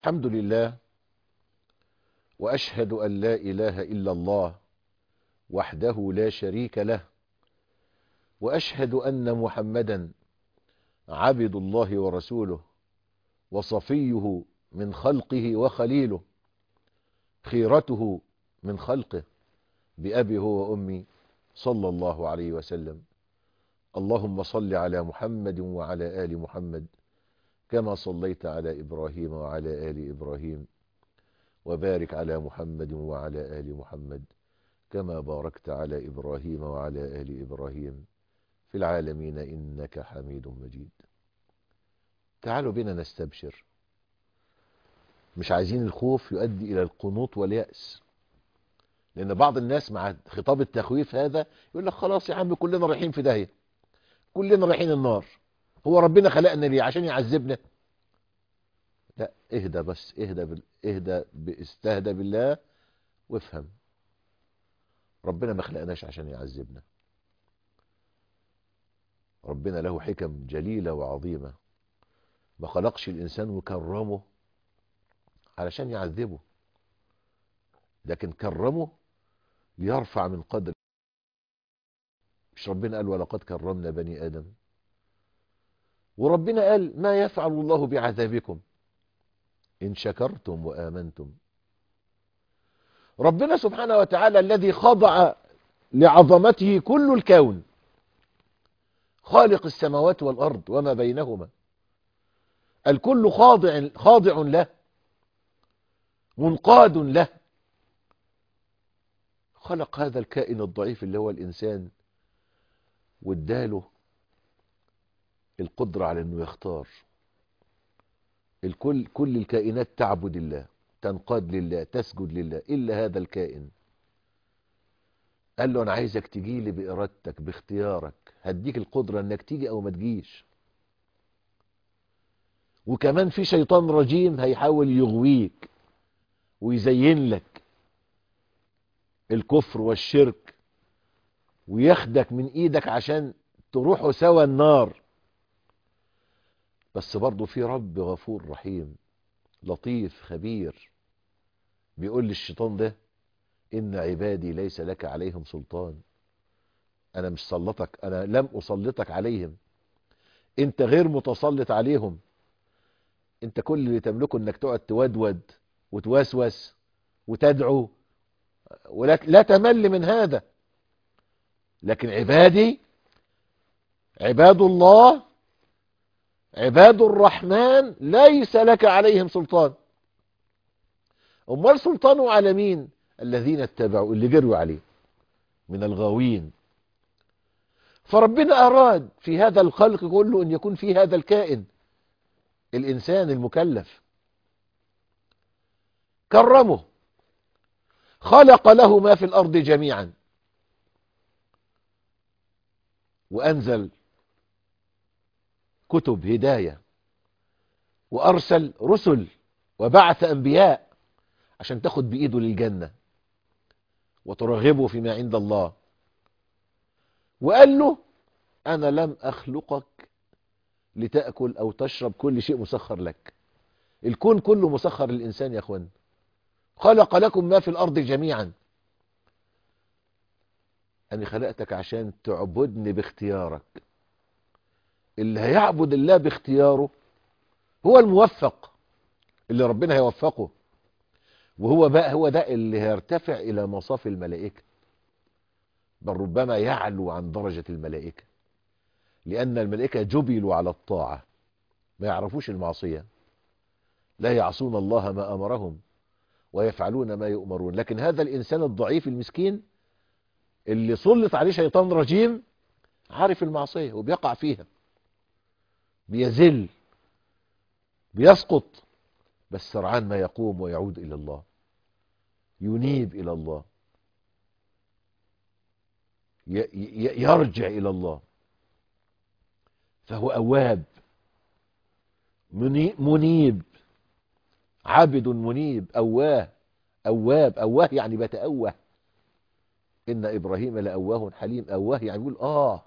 الحمد لله واشهد ان لا اله الا الله وحده لا شريك له واشهد ان محمدا عبد الله ورسوله وصفيه من خلقه وخليله خيرته من خلقه بأبي هو وأمي صلى الله عليه وسلم اللهم صل على محمد وعلى آل محمد كما صليت على إبراهيم وعلى آل إبراهيم وبارك على محمد وعلى آل محمد كما باركت على إبراهيم وعلى آل إبراهيم في العالمين إنك حميد مجيد تعالوا بنا نستبشر مش عايزين الخوف يؤدي إلى القنوط واليأس لأن بعض الناس مع خطاب التخويف هذا يقول لك خلاص يا عم كلنا رايحين في داهية كلنا رايحين النار هو ربنا خلقنا ليه عشان يعذبنا لا اهدى بس اهدى بال... اهدى استهدى بالله وافهم ربنا ما خلقناش عشان يعذبنا ربنا له حكم جليلة وعظيمة ما خلقش الإنسان وكرمه علشان يعذبه لكن كرمه ليرفع من قدر مش ربنا قال ولقد كرمنا بني آدم وربنا قال ما يفعل الله بعذابكم إن شكرتم وآمنتم ربنا سبحانه وتعالى الذي خضع لعظمته كل الكون خالق السماوات والأرض وما بينهما الكل خاضع خاضع له منقاد له خلق هذا الكائن الضعيف اللي هو الإنسان واداله القدرة على أنه يختار الكل كل الكائنات تعبد الله تنقاد لله تسجد لله إلا هذا الكائن قال له أنا عايزك تجي لي بإرادتك باختيارك هديك القدرة أنك تيجي أو ما تجيش وكمان في شيطان رجيم هيحاول يغويك ويزين لك الكفر والشرك وياخدك من ايدك عشان تروحوا سوا النار بس برضه في رب غفور رحيم لطيف خبير بيقول للشيطان ده ان عبادي ليس لك عليهم سلطان انا مش سلطك انا لم اسلطك عليهم انت غير متسلط عليهم انت كل اللي تملكه انك تقعد تودود وتوسوس وتدعو ولا لا تمل من هذا لكن عبادي عباد الله عباد الرحمن ليس لك عليهم سلطان امال سلطانه على مين الذين اتبعوا اللي جروا عليه من الغاوين فربنا اراد في هذا الخلق كله ان يكون في هذا الكائن الانسان المكلف كرمه خلق له ما في الارض جميعا وانزل كتب هداية وارسل رسل وبعث انبياء عشان تاخد بايده للجنة وترغبه فيما عند الله وقال له انا لم اخلقك لتأكل او تشرب كل شيء مسخر لك الكون كله مسخر للانسان يا اخوان خلق لكم ما في الارض جميعا أنا خلقتك عشان تعبدني باختيارك اللي هيعبد الله باختياره هو الموفق اللي ربنا هيوفقه وهو بقى هو ده اللي هيرتفع إلى مصاف الملائكة بل ربما يعلو عن درجة الملائكة لأن الملائكة جبلوا على الطاعة ما يعرفوش المعصية لا يعصون الله ما أمرهم ويفعلون ما يؤمرون لكن هذا الإنسان الضعيف المسكين اللي سلط عليه شيطان رجيم عارف المعصية وبيقع فيها بيزل بيسقط بس سرعان ما يقوم ويعود إلى الله ينيب إلى الله يرجع إلى الله فهو أواب منيب عبد منيب أواه أواب أواه يعني بتأوه إن إبراهيم لأواه حليم أواه يعني بيقول آه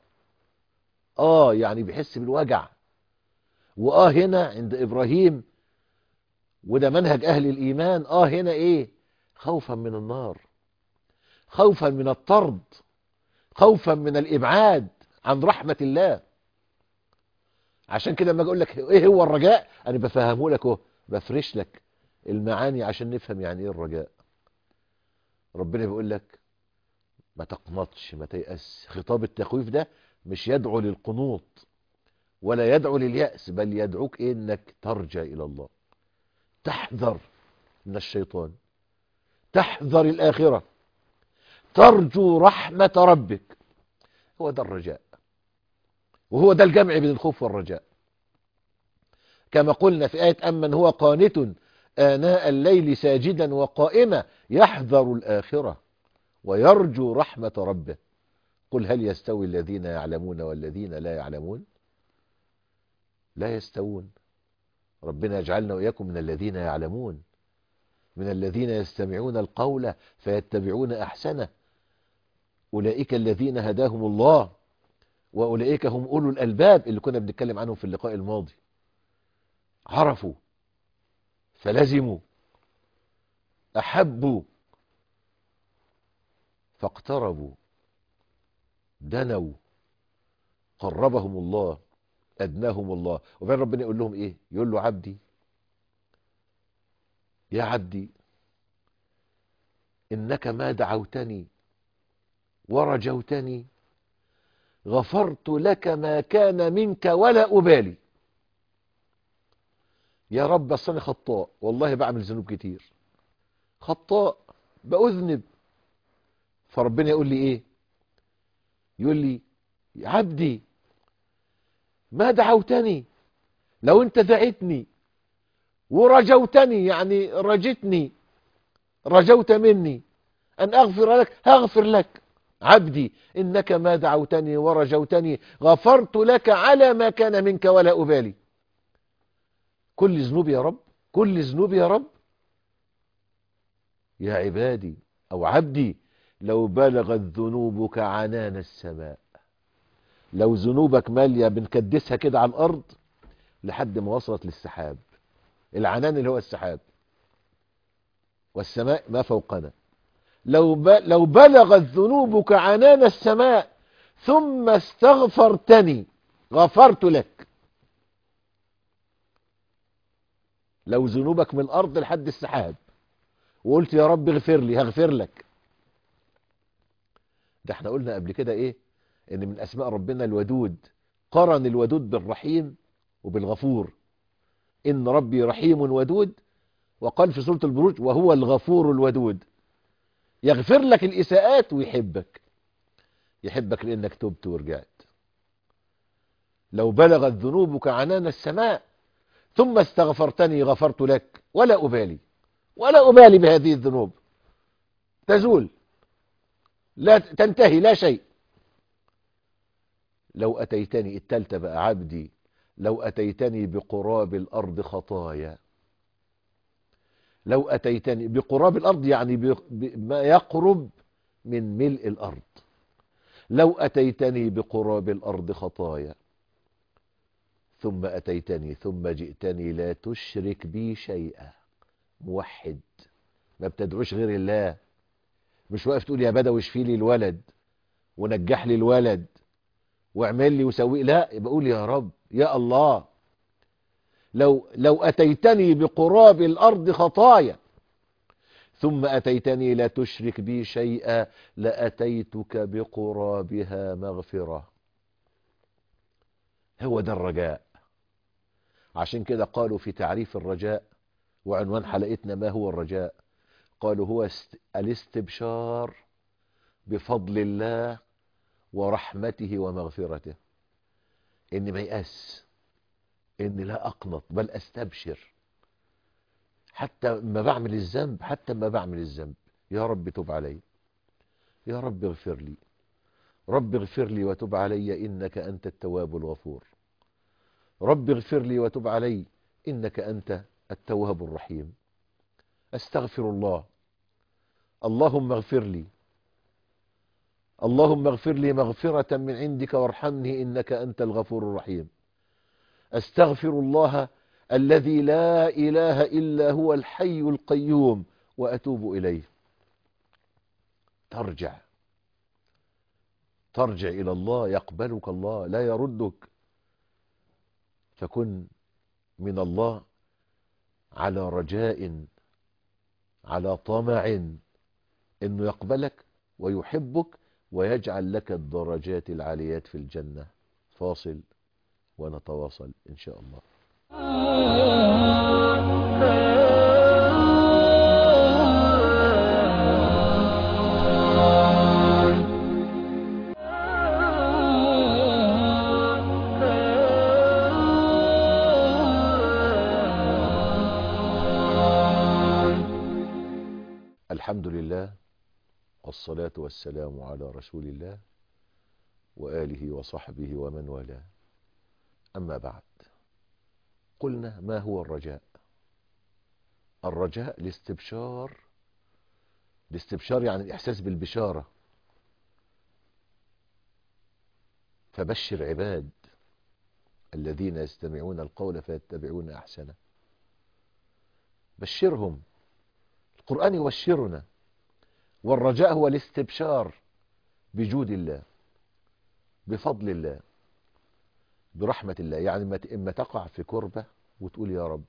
آه يعني بيحس بالوجع وآه هنا عند إبراهيم وده منهج أهل الإيمان آه هنا إيه خوفا من النار خوفا من الطرد خوفا من الإبعاد عن رحمة الله عشان كده لما اقول لك ايه هو الرجاء انا بفهمه لك اهو بفرش لك المعاني عشان نفهم يعني ايه الرجاء ربنا بيقول لك ما تقنطش ما تيأس خطاب التخويف ده مش يدعو للقنوط ولا يدعو لليأس بل يدعوك إيه انك ترجع الى الله تحذر من الشيطان تحذر الآخرة ترجو رحمة ربك هو ده الرجاء وهو ده الجمع بين الخوف والرجاء كما قلنا في آية أمن هو قانت آناء الليل ساجدا وقائما يحذر الآخرة ويرجو رحمة ربه قل هل يستوي الذين يعلمون والذين لا يعلمون لا يستوون ربنا يجعلنا وإياكم من الذين يعلمون من الذين يستمعون القول فيتبعون أحسنه أولئك الذين هداهم الله وأولئك هم أولو الألباب اللي كنا بنتكلم عنهم في اللقاء الماضي عرفوا فلزموا أحبوا فاقتربوا دنوا قربهم الله أدناهم الله وبين ربنا يقول لهم إيه يقول له عبدي يا عبدي إنك ما دعوتني ورجوتني غفرت لك ما كان منك ولا أبالي يا رب بس أنا خطاء والله بعمل ذنوب كتير خطاء بأذنب فربنا يقول لي إيه يقول لي يا عبدي ما دعوتني لو انت دعيتني ورجوتني يعني رجتني رجوت مني أن أغفر لك هغفر لك عبدي إنك ما دعوتني ورجوتني غفرت لك على ما كان منك ولا أبالي كل ذنوب يا رب كل ذنوب يا رب يا عبادي أو عبدي لو بلغت ذنوبك عنان السماء لو ذنوبك مالية بنكدسها كده على الأرض لحد ما وصلت للسحاب العنان اللي هو السحاب والسماء ما فوقنا لو ب... لو بلغت ذنوبك عنان السماء ثم استغفرتني غفرت لك لو ذنوبك من الأرض لحد السحاب وقلت يا رب اغفر لي هغفر لك ده احنا قلنا قبل كده ايه ان من اسماء ربنا الودود قرن الودود بالرحيم وبالغفور ان ربي رحيم ودود وقال في سورة البروج وهو الغفور الودود يغفر لك الإساءات ويحبك يحبك لأنك تبت ورجعت لو بلغت ذنوبك عنان السماء ثم استغفرتني غفرت لك ولا أبالي ولا أبالي بهذه الذنوب تزول لا تنتهي لا شيء لو أتيتني التالتة بقى عبدي لو أتيتني بقراب الأرض خطايا لو أتيتني بقراب الأرض يعني بما يقرب من ملء الأرض لو أتيتني بقراب الأرض خطايا ثم أتيتني ثم جئتني لا تشرك بي شيئا موحد ما بتدعوش غير الله مش واقف تقول يا بدوي اشفي لي الولد ونجح لي الولد واعمل لي وسوي لا بقول يا رب يا الله لو لو أتيتني بقراب الأرض خطايا ثم أتيتني لا تشرك بي شيئا لأتيتك بقرابها مغفرة هو ده الرجاء عشان كده قالوا في تعريف الرجاء وعنوان حلقتنا ما هو الرجاء قالوا هو الاستبشار بفضل الله ورحمته ومغفرته إن ما يأس إن لا أقنط بل أستبشر حتى ما بعمل الذنب حتى ما بعمل الذنب يا رب تب علي يا رب اغفر لي رب اغفر لي وتب علي إنك أنت التواب الغفور رب اغفر لي وتب علي إنك أنت التواب الرحيم أستغفر الله اللهم اغفر لي اللهم اغفر لي مغفرة من عندك وارحمني إنك أنت الغفور الرحيم أستغفر الله الذي لا إله إلا هو الحي القيوم وأتوب إليه ترجع ترجع إلى الله يقبلك الله لا يردك فكن من الله على رجاء على طمع انه يقبلك ويحبك ويجعل لك الدرجات العاليات في الجنة فاصل ونتواصل ان شاء الله الحمد لله والصلاة والسلام على رسول الله وآله وصحبه ومن والاه أما بعد قلنا ما هو الرجاء الرجاء الاستبشار الاستبشار يعني الإحساس بالبشارة فبشر عباد الذين يستمعون القول فيتبعون أحسنه بشرهم القرآن يبشرنا والرجاء هو الاستبشار بجود الله بفضل الله برحمة الله يعني إما تقع في كربة وتقول يا رب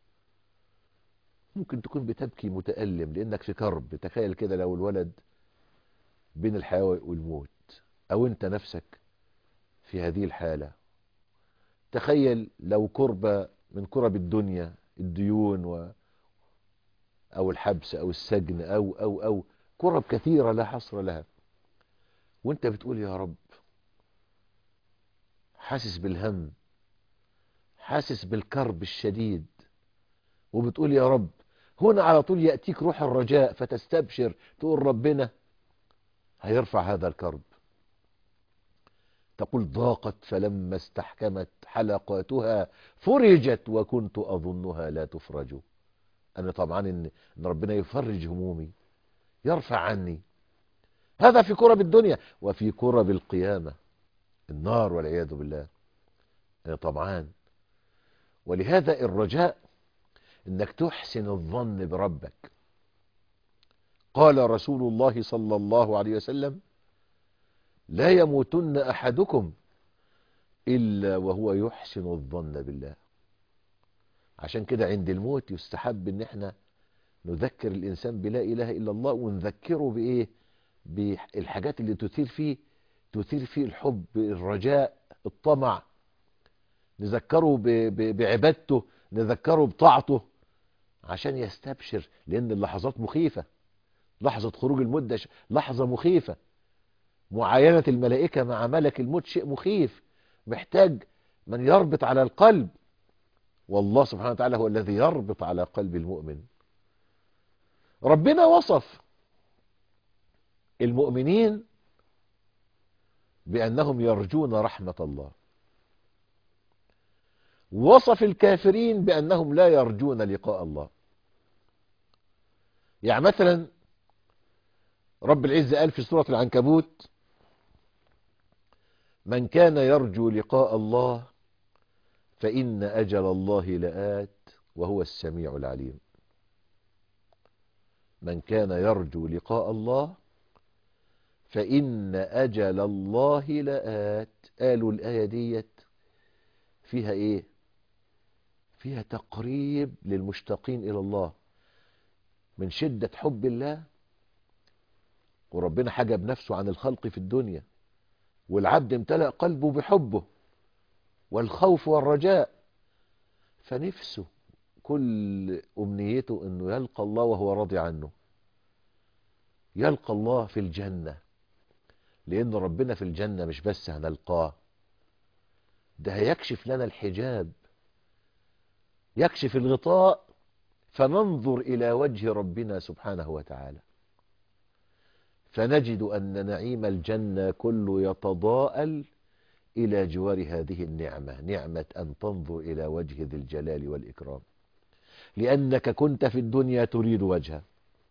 ممكن تكون بتبكي متألم لأنك في كرب تخيل كده لو الولد بين الحياة والموت أو أنت نفسك في هذه الحالة تخيل لو كربة من كرب الدنيا الديون و أو الحبس أو السجن أو أو أو كرب كثيرة لا حصر لها وانت بتقول يا رب حاسس بالهم حاسس بالكرب الشديد وبتقول يا رب هنا على طول يأتيك روح الرجاء فتستبشر تقول ربنا هيرفع هذا الكرب تقول ضاقت فلما استحكمت حلقاتها فرجت وكنت أظنها لا تفرج أنا طبعا إن ربنا يفرج همومي يرفع عني هذا في كرب الدنيا وفي كرب القيامة النار والعياذ بالله أنا طبعا ولهذا الرجاء انك تحسن الظن بربك قال رسول الله صلى الله عليه وسلم لا يموتن احدكم الا وهو يحسن الظن بالله عشان كده عند الموت يستحب ان احنا نذكر الانسان بلا اله الا الله ونذكره بايه بالحاجات اللي تثير فيه تثير فيه الحب الرجاء الطمع نذكره بعبادته نذكره بطاعته عشان يستبشر لان اللحظات مخيفة لحظة خروج المدة لحظة مخيفة معاينة الملائكة مع ملك الموت شيء مخيف محتاج من يربط على القلب والله سبحانه وتعالى هو الذي يربط على قلب المؤمن ربنا وصف المؤمنين بأنهم يرجون رحمة الله وصف الكافرين بأنهم لا يرجون لقاء الله يعني مثلا رب العزة قال في سورة العنكبوت من كان يرجو لقاء الله فإن أجل الله لآت وهو السميع العليم من كان يرجو لقاء الله فإن أجل الله لآت قالوا الآية ديت فيها إيه فيها تقريب للمشتاقين إلى الله من شدة حب الله وربنا حجب نفسه عن الخلق في الدنيا والعبد امتلأ قلبه بحبه والخوف والرجاء فنفسه كل أمنيته أنه يلقى الله وهو راضي عنه يلقى الله في الجنة لأن ربنا في الجنة مش بس هنلقاه ده هيكشف لنا الحجاب يكشف الغطاء فننظر إلى وجه ربنا سبحانه وتعالى فنجد أن نعيم الجنة كله يتضاءل إلى جوار هذه النعمة نعمة أن تنظر إلى وجه ذي الجلال والإكرام لأنك كنت في الدنيا تريد وجهه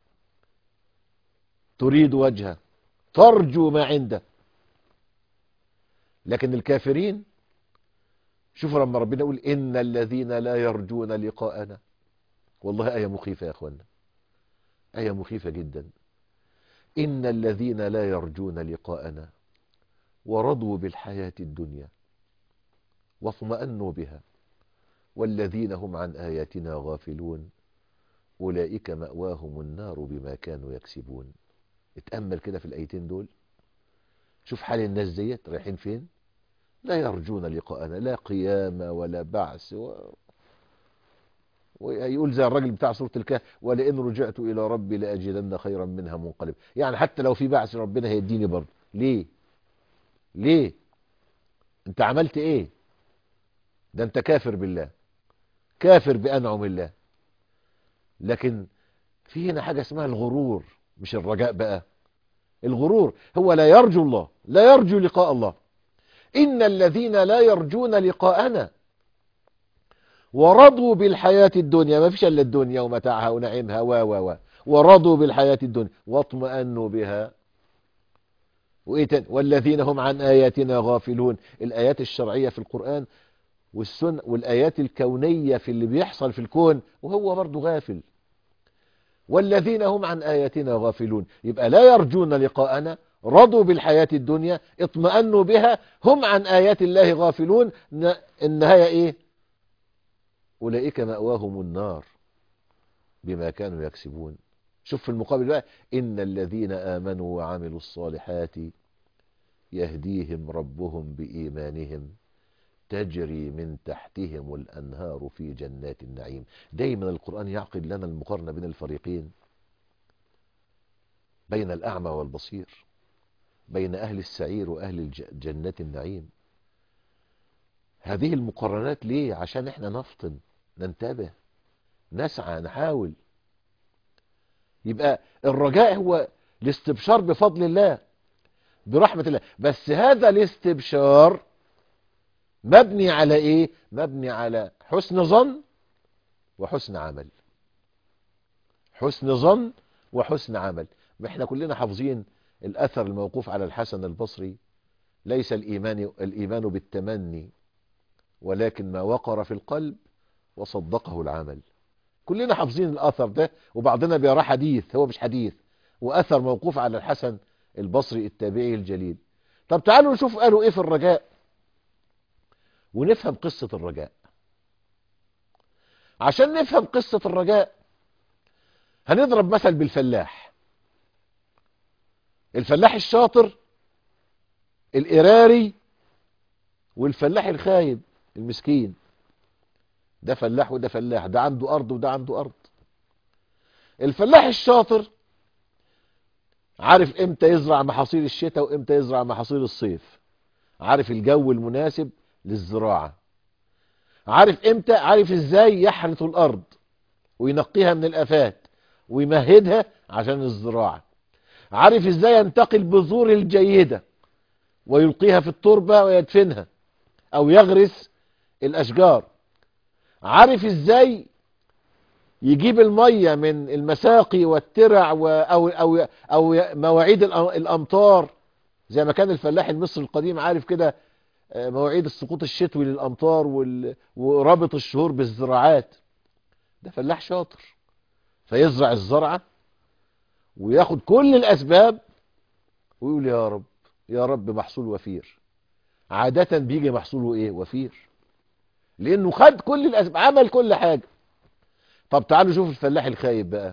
تريد وجهه ترجو ما عنده لكن الكافرين شوفوا لما ربنا يقول إن الذين لا يرجون لقاءنا والله آية مخيفة يا أخوانا آية مخيفة جدا إن الذين لا يرجون لقاءنا ورضوا بالحياة الدنيا واطمأنوا بها والذين هم عن آياتنا غافلون أولئك مأواهم النار بما كانوا يكسبون اتأمل كده في الآيتين دول شوف حال الناس ديت رايحين فين لا يرجون لقاءنا لا قيامة ولا بعث و... ويقول زي الراجل بتاع سورة الكهف ولئن رجعت إلى ربي لأجدن خيرا منها منقلب يعني حتى لو في بعث ربنا هيديني برضه ليه ليه انت عملت ايه ده انت كافر بالله كافر بأنعم الله لكن في هنا حاجة اسمها الغرور مش الرجاء بقى الغرور هو لا يرجو الله لا يرجو لقاء الله إن الذين لا يرجون لقاءنا ورضوا بالحياة الدنيا ما فيش إلا الدنيا ومتاعها ونعيمها و و و ورضوا بالحياة الدنيا واطمأنوا بها وإيه تاني؟ والذين هم عن آياتنا غافلون الآيات الشرعية في القرآن والسنة والآيات الكونية في اللي بيحصل في الكون وهو برضه غافل والذين هم عن آياتنا غافلون يبقى لا يرجون لقاءنا رضوا بالحياة الدنيا اطمأنوا بها هم عن آيات الله غافلون النهاية ايه أولئك مأواهم النار بما كانوا يكسبون شوف في المقابل بقى إن الذين آمنوا وعملوا الصالحات يهديهم ربهم بإيمانهم تجري من تحتهم الأنهار في جنات النعيم دايما القرآن يعقد لنا المقارنة بين الفريقين بين الأعمى والبصير بين أهل السعير وأهل جنات النعيم هذه المقارنات ليه عشان احنا نفطن ننتبه نسعى نحاول يبقى الرجاء هو الاستبشار بفضل الله برحمة الله بس هذا الاستبشار مبني على ايه مبني على حسن ظن وحسن عمل حسن ظن وحسن عمل ما احنا كلنا حافظين الاثر الموقوف على الحسن البصري ليس الايمان الايمان بالتمني ولكن ما وقر في القلب وصدقه العمل كلنا حافظين الاثر ده وبعضنا بيراه حديث هو مش حديث واثر موقوف على الحسن البصري التابعي الجليل طب تعالوا نشوف قالوا ايه في الرجاء ونفهم قصة الرجاء عشان نفهم قصة الرجاء هنضرب مثل بالفلاح الفلاح الشاطر الإراري والفلاح الخايب المسكين ده فلاح وده فلاح ده عنده أرض وده عنده أرض الفلاح الشاطر عارف امتى يزرع محاصيل الشتاء وامتى يزرع محاصيل الصيف عارف الجو المناسب للزراعة عارف امتى عارف ازاي يحرث الارض وينقيها من الافات ويمهدها عشان الزراعة عارف ازاي ينتقي البذور الجيدة ويلقيها في التربة ويدفنها او يغرس الاشجار عارف ازاي يجيب المية من المساقي والترع و أو, أو, أو مواعيد الأمطار زي ما كان الفلاح المصري القديم عارف كده مواعيد السقوط الشتوي للأمطار وال... ورابط الشهور بالزراعات ده فلاح شاطر فيزرع الزرعة وياخد كل الأسباب ويقول يا رب يا رب محصول وفير عادة بيجي محصوله ايه وفير لانه خد كل الأسباب عمل كل حاجة طب تعالوا شوف الفلاح الخايب بقى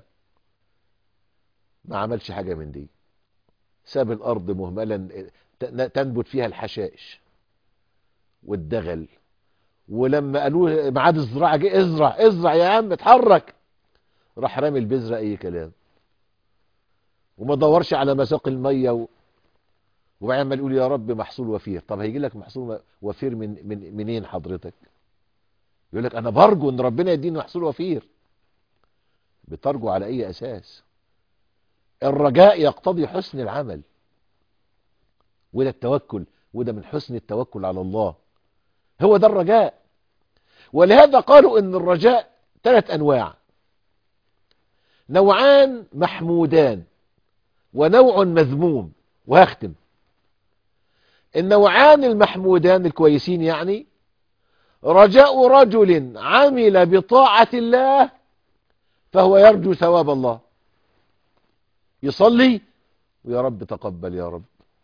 ما عملش حاجة من دي ساب الأرض مهملا تنبت فيها الحشائش والدغل ولما قالوا ميعاد الزراعة جه ازرع ازرع يا عم اتحرك راح رامي البذرة اي كلام وما دورش على مساق المية و... وبعدين ما يقول يا رب محصول وفير طب هيجي لك محصول وفير من, من منين حضرتك يقول لك انا برجو ان ربنا يديني محصول وفير بترجو على اي اساس الرجاء يقتضي حسن العمل وده التوكل وده من حسن التوكل على الله هو ده الرجاء ولهذا قالوا ان الرجاء ثلاث انواع نوعان محمودان ونوع مذموم وهختم النوعان المحمودان الكويسين يعني رجاء رجل عمل بطاعة الله فهو يرجو ثواب الله يصلي ويا رب تقبل يا رب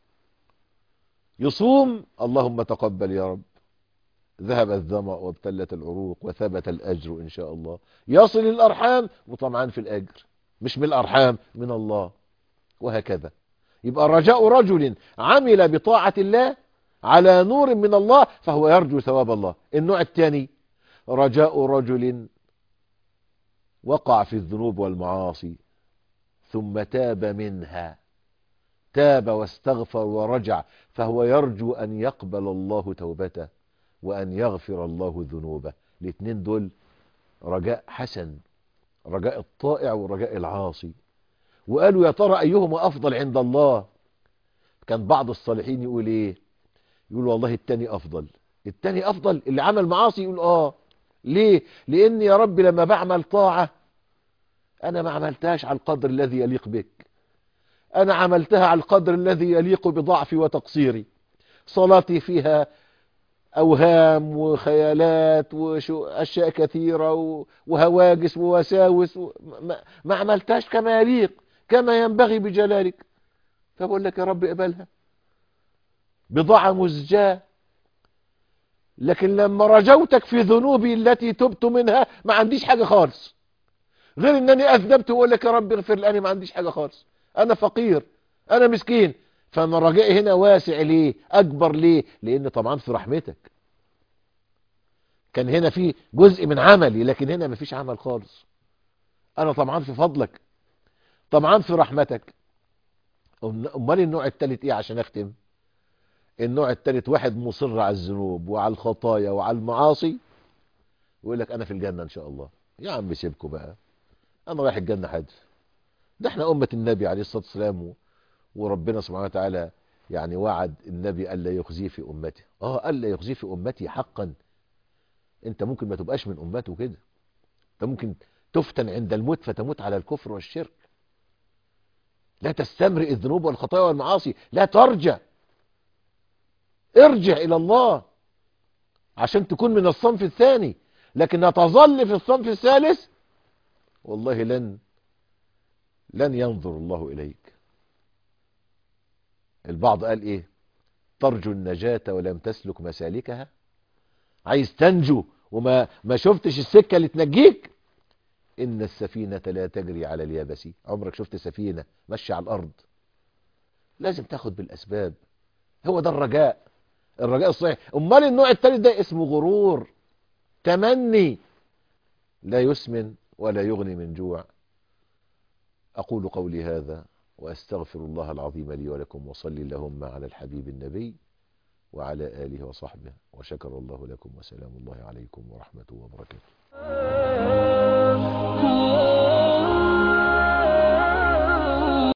يصوم اللهم تقبل يا رب ذهب الظمأ وابتلت العروق وثبت الأجر إن شاء الله يصل الأرحام وطمعان في الأجر مش من الأرحام من الله وهكذا يبقى رجاء رجل عمل بطاعة الله على نور من الله فهو يرجو ثواب الله النوع الثاني رجاء رجل وقع في الذنوب والمعاصي ثم تاب منها تاب واستغفر ورجع فهو يرجو أن يقبل الله توبته وأن يغفر الله ذنوبه الاثنين دول رجاء حسن رجاء الطائع ورجاء العاصي وقالوا يا ترى أيهما أفضل عند الله كان بعض الصالحين يقول إيه يقول والله التاني أفضل التاني أفضل اللي عمل معاصي يقول آه ليه لأن يا رب لما بعمل طاعة أنا ما عملتهاش على القدر الذي يليق بك أنا عملتها على القدر الذي يليق بضعفي وتقصيري صلاتي فيها أوهام وخيالات وأشياء كثيرة وهواجس ووساوس ما, ما عملتهاش كما يليق كما ينبغي بجلالك فبقول لك يا رب اقبلها بضاعة مزجاة لكن لما رجوتك في ذنوبي التي تبت منها ما عنديش حاجة خالص غير انني اذنبت واقول لك يا رب اغفر لي انا ما عنديش حاجة خالص انا فقير انا مسكين فانا رجائي هنا واسع ليه اكبر ليه لان طبعا في رحمتك كان هنا في جزء من عملي لكن هنا مفيش عمل خالص انا طبعا في فضلك طبعا في رحمتك امال النوع الثالث ايه عشان اختم النوع الثالث واحد مصر على الذنوب وعلى الخطايا وعلى المعاصي ويقول لك انا في الجنة ان شاء الله يا عم سيبكوا بقى انا رايح الجنة حدث ده احنا امة النبي عليه الصلاة والسلام وربنا سبحانه وتعالى يعني وعد النبي الا يخزيه في امته اه الا يخزيه في امتي حقا انت ممكن ما تبقاش من امته كده انت ممكن تفتن عند الموت فتموت على الكفر والشرك لا تستمرئ الذنوب والخطايا والمعاصي لا ترجع ارجع الى الله عشان تكون من الصنف الثاني لكن تظل في الصنف الثالث والله لن لن ينظر الله اليك البعض قال ايه ترجو النجاة ولم تسلك مسالكها عايز تنجو وما ما شفتش السكة اللي تنجيك ان السفينة لا تجري على اليابس عمرك شفت سفينة ماشية على الارض لازم تاخد بالاسباب هو ده الرجاء الرجاء الصحيح امال النوع الثالث ده اسمه غرور تمني لا يسمن ولا يغني من جوع اقول قولي هذا واستغفر الله العظيم لي ولكم وصلي اللهم على الحبيب النبي وعلى آله وصحبه وشكر الله لكم وسلام الله عليكم ورحمته وبركاته